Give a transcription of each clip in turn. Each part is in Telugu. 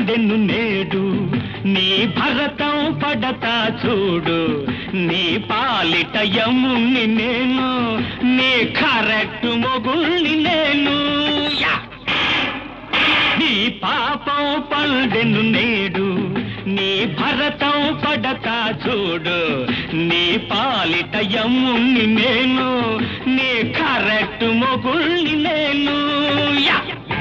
పండెను నేడు నీ భరతం పడతా చూడు నీ పాలిట యముని నేను నీ కరెక్ట్ మొగుల్ని నేను యా! నీ పాపం పండెను నేడు నీ భరతం పడతా చూడు నీ పాలిట యముని నేను నీ కరెక్ట్ మొగుల్ని నేను యా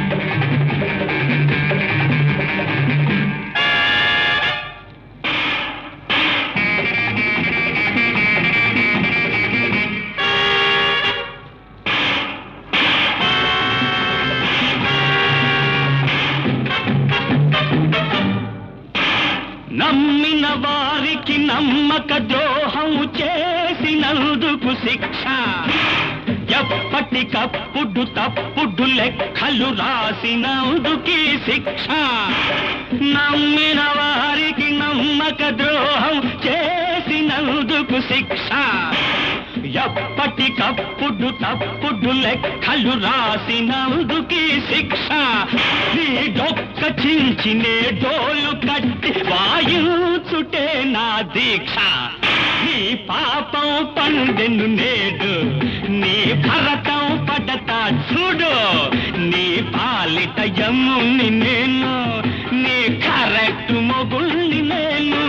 నమ్మిన వారికి నమ్మక ద్రోహం చేసినందుకు శిక్ష ఎప్పటికప్పుడు తప్పుడు లెక్కలు రాసినందుకి శిక్ష నమ్మిన వారికి నమ్మక ద్రోహం చేసినందుకు శిక్ష ఎప్పటికప్పుడు తప్పుడు లెక్కలు రాసినందుకి శిక్ష నీ డొక్క చించినే డోలు కట్టి వాయుచుటే నా దీక్ష నీ పాపం పండెను నేడు నీ భరతం పడతా చూడు నీ పాలిట యముని నేను నీ కరెక్ట్ మొగుల్ని నేను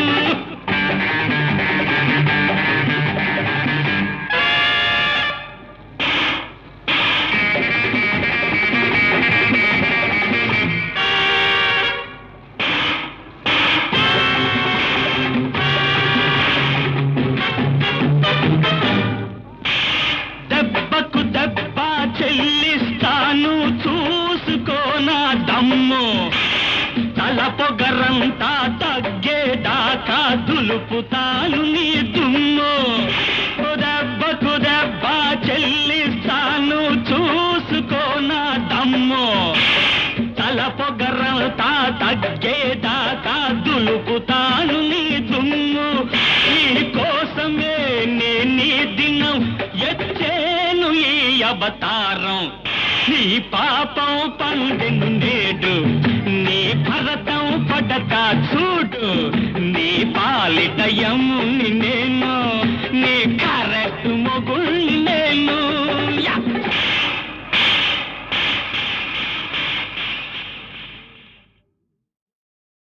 దెబ్బకు దెబ్బ చెల్లిస్తాను చూసుకోనా దమ్ము తల పొగరంతా తగ్గేదాకా దులుపుతాను నీ దుమ్ము ఓ దెబ్బకు దెబ్బ చెల్లిస్తాను చూసుకోనా దమ్ము తల పొగరంతా తగ్గేదాకా దులుపుతాను నీ దుమ్ము నీ కోసమే నేను నీ దినం ఎచ్చేను ఈ అవతారం నీ పాపం పండెను నేడు నీ భరతం పడతా చూడు నీ పాలిట యము